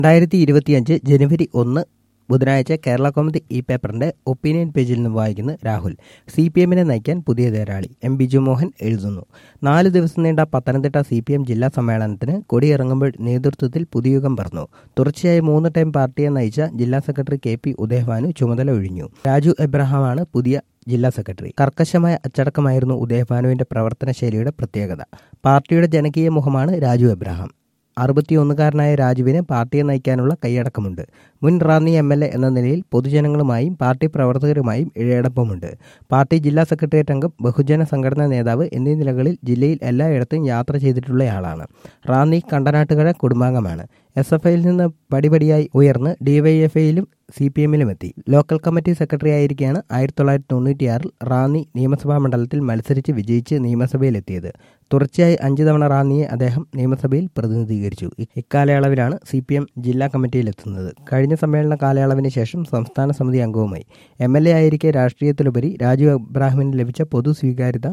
രണ്ടായിരത്തി ഇരുപത്തിയഞ്ച് ജനുവരി ഒന്ന് ബുധനാഴ്ച കേരള കൗമുദി ഇ പേപ്പറിന്റെ ഒപ്പീനിയൻ പേജിൽ നിന്ന് വായിക്കുന്ന രാഹുൽ സി പി എമ്മിനെ നയിക്കാൻ പുതിയ തേരാളി എം ബിജു മോഹൻ എഴുതുന്നു നാല് ദിവസം നീണ്ട പത്തനംതിട്ട സി പി എം ജില്ലാ സമ്മേളനത്തിന് കൊടിയിറങ്ങുമ്പോൾ നേതൃത്വത്തിൽ പുതുയുഗം പറഞ്ഞു തുടർച്ചയായി മൂന്ന് ടൈം പാർട്ടിയെ നയിച്ച ജില്ലാ സെക്രട്ടറി കെ പി ഉദയഭാനു ചുമതല ഒഴിഞ്ഞു രാജു എബ്രഹാമാണ് പുതിയ ജില്ലാ സെക്രട്ടറി കർക്കശമായ അച്ചടക്കമായിരുന്നു ഉദയഭാനുവിന്റെ പ്രവർത്തന ശൈലിയുടെ പ്രത്യേകത പാർട്ടിയുടെ ജനകീയ മുഖമാണ് രാജു എബ്രഹാം അറുപത്തിയൊന്നുകാരനായ രാജുവിന് പാർട്ടിയെ നയിക്കാനുള്ള കൈയടക്കമുണ്ട് മുൻ റാന്നി എം എൽ എ എന്ന നിലയിൽ പൊതുജനങ്ങളുമായും പാർട്ടി പ്രവർത്തകരുമായും ഇഴയടപ്പമുണ്ട് പാർട്ടി ജില്ലാ സെക്രട്ടേറിയറ്റ് അംഗം ബഹുജന സംഘടനാ നേതാവ് എന്നീ നിലകളിൽ ജില്ലയിൽ എല്ലായിടത്തും യാത്ര ചെയ്തിട്ടുള്ളയാളാണ് റാന്നി കണ്ടനാട്ടുകര കുടുംബാംഗമാണ് എസ് എഫ് ഐയിൽ നിന്ന് പടിപടിയായി ഉയർന്ന് ഡിവൈഎഫ്ഐയിലും സി പി എമ്മിലുമെത്തി ലോക്കൽ കമ്മിറ്റി സെക്രട്ടറി ആയിരിക്കെയാണ് ആയിരത്തി തൊള്ളായിരത്തി തൊണ്ണൂറ്റിയാറിൽ റാന്നി നിയമസഭാ മണ്ഡലത്തിൽ മത്സരിച്ച് വിജയിച്ച് നിയമസഭയിലെത്തിയത് തുടർച്ചയായി അഞ്ചു തവണ റാന്നിയെ അദ്ദേഹം നിയമസഭയിൽ പ്രതിനിധീകരിച്ചു ഇക്കാലയളവിലാണ് സി പി എം ജില്ലാ കമ്മിറ്റിയിലെത്തുന്നത് കഴിഞ്ഞ സമ്മേളന കാലയളവിന് ശേഷം സംസ്ഥാന സമിതി അംഗവുമായി എം എൽ എ ആയിരിക്കെ രാഷ്ട്രീയത്തിലുപരി രാജു അബ്രാഹിമിന് ലഭിച്ച പൊതു സ്വീകാര്യത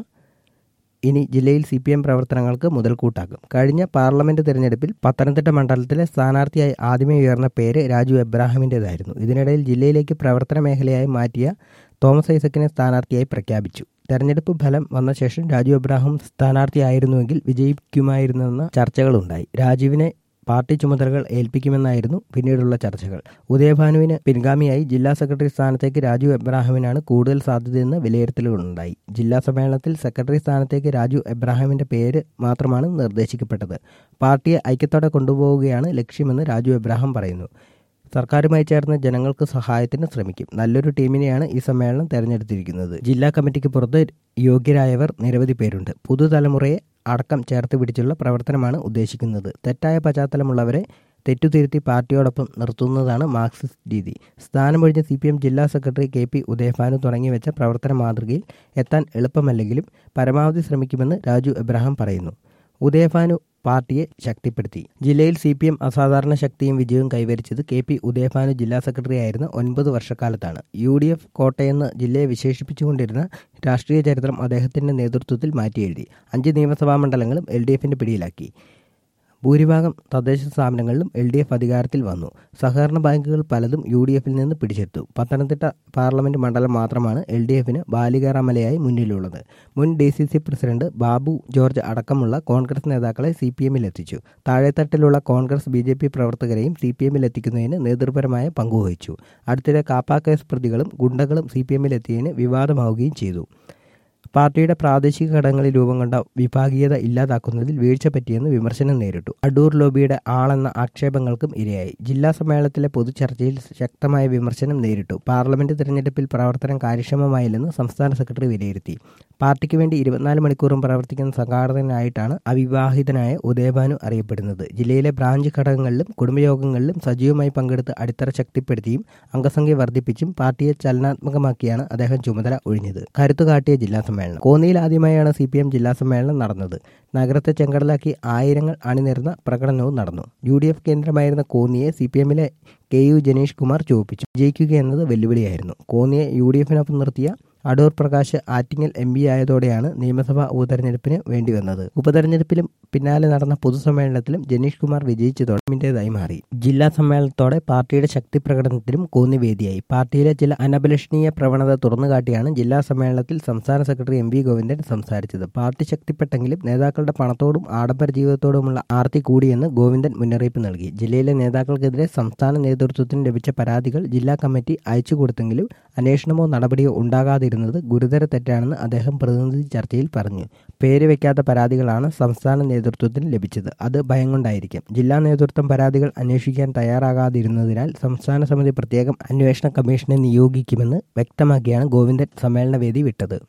ഇനി ജില്ലയിൽ സി പി എം പ്രവർത്തനങ്ങൾക്ക് മുതൽക്കൂട്ടാക്കും കഴിഞ്ഞ പാർലമെന്റ് തെരഞ്ഞെടുപ്പിൽ പത്തനംതിട്ട മണ്ഡലത്തിലെ സ്ഥാനാർത്ഥിയായി ആദ്യമേ ഉയർന്ന പേര് രാജു എബ്രാഹിമിൻ്റെതായിരുന്നു ഇതിനിടയിൽ ജില്ലയിലേക്ക് പ്രവർത്തന മേഖലയായി മാറ്റിയ തോമസ് ഐസക്കിനെ സ്ഥാനാർത്ഥിയായി പ്രഖ്യാപിച്ചു തെരഞ്ഞെടുപ്പ് ഫലം വന്ന ശേഷം രാജു എബ്രാഹിം സ്ഥാനാർത്ഥിയായിരുന്നുവെങ്കിൽ വിജയിക്കുമായിരുന്നെന്ന ചർച്ചകളുണ്ടായി രാജുവിനെ പാർട്ടി ചുമതലകൾ ഏൽപ്പിക്കുമെന്നായിരുന്നു പിന്നീടുള്ള ചർച്ചകൾ ഉദയഭാനുവിന് പിൻഗാമിയായി ജില്ലാ സെക്രട്ടറി സ്ഥാനത്തേക്ക് രാജു എബ്രാഹിമിനാണ് കൂടുതൽ സാധ്യതയെന്ന് വിലയിരുത്തലുകളുണ്ടായി ജില്ലാ സമ്മേളനത്തിൽ സെക്രട്ടറി സ്ഥാനത്തേക്ക് രാജു എബ്രാഹിമിന്റെ പേര് മാത്രമാണ് നിർദ്ദേശിക്കപ്പെട്ടത് പാർട്ടിയെ ഐക്യത്തോടെ കൊണ്ടുപോവുകയാണ് ലക്ഷ്യമെന്ന് രാജു എബ്രാഹിം പറയുന്നു സർക്കാരുമായി ചേർന്ന് ജനങ്ങൾക്ക് സഹായത്തിന് ശ്രമിക്കും നല്ലൊരു ടീമിനെയാണ് ഈ സമ്മേളനം തെരഞ്ഞെടുത്തിരിക്കുന്നത് ജില്ലാ കമ്മിറ്റിക്ക് പുറത്ത് യോഗ്യരായവർ നിരവധി പേരുണ്ട് പുതുതലമുറയെ അടക്കം ചേർത്ത് പിടിച്ചുള്ള പ്രവർത്തനമാണ് ഉദ്ദേശിക്കുന്നത് തെറ്റായ പശ്ചാത്തലമുള്ളവരെ തെറ്റുതിരുത്തി പാർട്ടിയോടൊപ്പം നിർത്തുന്നതാണ് മാർക്സിസ്റ്റ് രീതി സ്ഥാനമൊഴിഞ്ഞ സി പി എം ജില്ലാ സെക്രട്ടറി കെ പി ഉദയഭാനു തുടങ്ങിവെച്ച പ്രവർത്തന മാതൃകയിൽ എത്താൻ എളുപ്പമല്ലെങ്കിലും പരമാവധി ശ്രമിക്കുമെന്ന് രാജു എബ്രഹാം പറയുന്നു ഉദയഭാനു പാർട്ടിയെ ശക്തിപ്പെടുത്തി ജില്ലയിൽ സി പി എം അസാധാരണ ശക്തിയും വിജയവും കൈവരിച്ചത് കെ പി ഉദയഭാനു ജില്ലാ സെക്രട്ടറി ആയിരുന്ന ഒൻപത് വർഷക്കാലത്താണ് യു ഡി എഫ് കോട്ടയെന്ന് ജില്ലയെ വിശേഷിപ്പിച്ചുകൊണ്ടിരുന്ന രാഷ്ട്രീയ ചരിത്രം അദ്ദേഹത്തിന്റെ നേതൃത്വത്തിൽ മാറ്റിയെഴുതി അഞ്ച് നിയമസഭാ മണ്ഡലങ്ങളും എൽ ഡി എഫിന്റെ പിടിയിലാക്കി ഭൂരിഭാഗം തദ്ദേശ സ്ഥാപനങ്ങളിലും എൽ ഡി എഫ് അധികാരത്തിൽ വന്നു സഹകരണ ബാങ്കുകൾ പലതും യു ഡി എഫിൽ നിന്ന് പിടിച്ചെടുത്തു പത്തനംതിട്ട പാർലമെന്റ് മണ്ഡലം മാത്രമാണ് എൽ ഡി എഫിന് ബാലികാറാമലയായി മുന്നിലുള്ളത് മുൻ D C C president Babu George അടക്കമുള്ള കോൺഗ്രസ് നേതാക്കളെ സി പി എമ്മിൽ എത്തിച്ചു താഴെത്തട്ടിലുള്ള കോൺഗ്രസ് ബി ജെ പി പ്രവർത്തകരെയും സി പി എമ്മിൽ എത്തിക്കുന്നതിന് നേതൃപരമായ പങ്കുവഹിച്ചു അടുത്തിടെ കാപ്പ കേസ് പ്രതികളും ഗുണ്ടകളും സി പി എമ്മിൽ എത്തിയതിന് വിവാദമാവുകയും ചെയ്തു പാർട്ടിയുടെ പ്രാദേശിക ഘടകങ്ങളിൽ രൂപം കൊണ്ട വിഭാഗീയത ഇല്ലാതാക്കുന്നതിൽ വീഴ്ച പറ്റിയെന്ന് വിമർശനം നേരിട്ടു അടൂർ ലോബിയുടെ ആളെന്ന ആക്ഷേപങ്ങൾക്കും ഇരയായി ജില്ലാ സമ്മേളനത്തിലെ പൊതുചർച്ചയിൽ ശക്തമായ വിമർശനം നേരിട്ടു പാർലമെന്റ് തെരഞ്ഞെടുപ്പിൽ പ്രവർത്തനം കാര്യക്ഷമമായില്ലെന്ന് സംസ്ഥാന സെക്രട്ടറി വിലയിരുത്തി പാർട്ടിക്ക് വേണ്ടി ഇരുപത്തിനാല് മണിക്കൂറും പ്രവർത്തിക്കുന്ന സംഘാടകനായിട്ടാണ് അവിവാഹിതനായ ഉദയഭാനു അറിയപ്പെടുന്നത് ജില്ലയിലെ ബ്രാഞ്ച് ഘടകങ്ങളിലും കുടുംബയോഗങ്ങളിലും സജീവമായി പങ്കെടുത്ത് അടിത്തറ ശക്തിപ്പെടുത്തിയും അംഗസംഖ്യ വർദ്ധിപ്പിച്ചും പാർട്ടിയെ ചലനാത്മകമാക്കിയാണ് അദ്ദേഹം ചുമതല ഒഴിഞ്ഞത് കരുത്തുകാട്ടിയ ജില്ലാ സമ്മേളനം കോന്നിയിൽ ആദ്യമായാണ് സി പി എം ജില്ലാ സമ്മേളനം നടന്നത് നഗരത്തെ ചെങ്കടലാക്കി ആയിരങ്ങൾ അണിനിരുന്ന പ്രകടനവും നടന്നു യു ഡി എഫ് കേന്ദ്രമായിരുന്ന കോന്നിയെ സി പി എമ്മിലെ കെ യു ജനീഷ് കുമാർ ചോദിപ്പിച്ചു ജയിക്കുക എന്നത് വെല്ലുവിളിയായിരുന്നു കോന്നിയെ യു ഡി എഫിനൊപ്പം നിർത്തിയ അടൂർ പ്രകാശ് ആറ്റിങ്ങൽ എം പി ആയതോടെയാണ് നിയമസഭാ ഉപതെരഞ്ഞെടുപ്പിന് വേണ്ടി വന്നത് ഉപതെരഞ്ഞെടുപ്പിലും പിന്നാലെ നടന്ന പൊതുസമ്മേളനത്തിലും ജനീഷ് കുമാർ വിജയിച്ചതോടെ മിന്റേതായി മാറി ജില്ലാ സമ്മേളനത്തോടെ പാർട്ടിയുടെ ശക്തി പ്രകടനത്തിലും കോന്നി വേദിയായി പാർട്ടിയിലെ ചില അനഭിലഷണീയ പ്രവണത തുറന്നുകാട്ടിയാണ് ജില്ലാ സമ്മേളനത്തിൽ സംസ്ഥാന സെക്രട്ടറി എം വി ഗോവിന്ദൻ സംസാരിച്ചത് പാർട്ടി ശക്തിപ്പെട്ടെങ്കിലും നേതാക്കളുടെ പണത്തോടും ആഡംബര ജീവിതത്തോടുമുള്ള ആർത്തി കൂടിയെന്ന് ഗോവിന്ദൻ മുന്നറിയിപ്പ് നൽകി ജില്ലയിലെ നേതാക്കൾക്കെതിരെ സംസ്ഥാന നേതൃത്വത്തിന് ലഭിച്ച പരാതികൾ ജില്ലാ കമ്മിറ്റി അയച്ചു കൊടുത്തെങ്കിലും അന്വേഷണമോ നടപടിയോ ഉണ്ടാകാതിരുന്നത് ഗുരുതര തെറ്റാണെന്ന് അദ്ദേഹം പ്രതിനിധി ചർച്ചയിൽ പറഞ്ഞു പേര് വയ്ക്കാത്ത പരാതികളാണ് സംസ്ഥാന നേതൃത്വത്തിന് ലഭിച്ചത് അത് ഭയം കൊണ്ടായിരിക്കും ജില്ലാ നേതൃത്വം പരാതികൾ അന്വേഷിക്കാൻ തയ്യാറാകാതിരുന്നതിനാൽ സംസ്ഥാന സമിതി പ്രത്യേകം അന്വേഷണ കമ്മീഷനെ നിയോഗിക്കുമെന്ന് വ്യക്തമാക്കിയാണ് ഗോവിന്ദൻ സമ്മേളനവേദി വിട്ടത്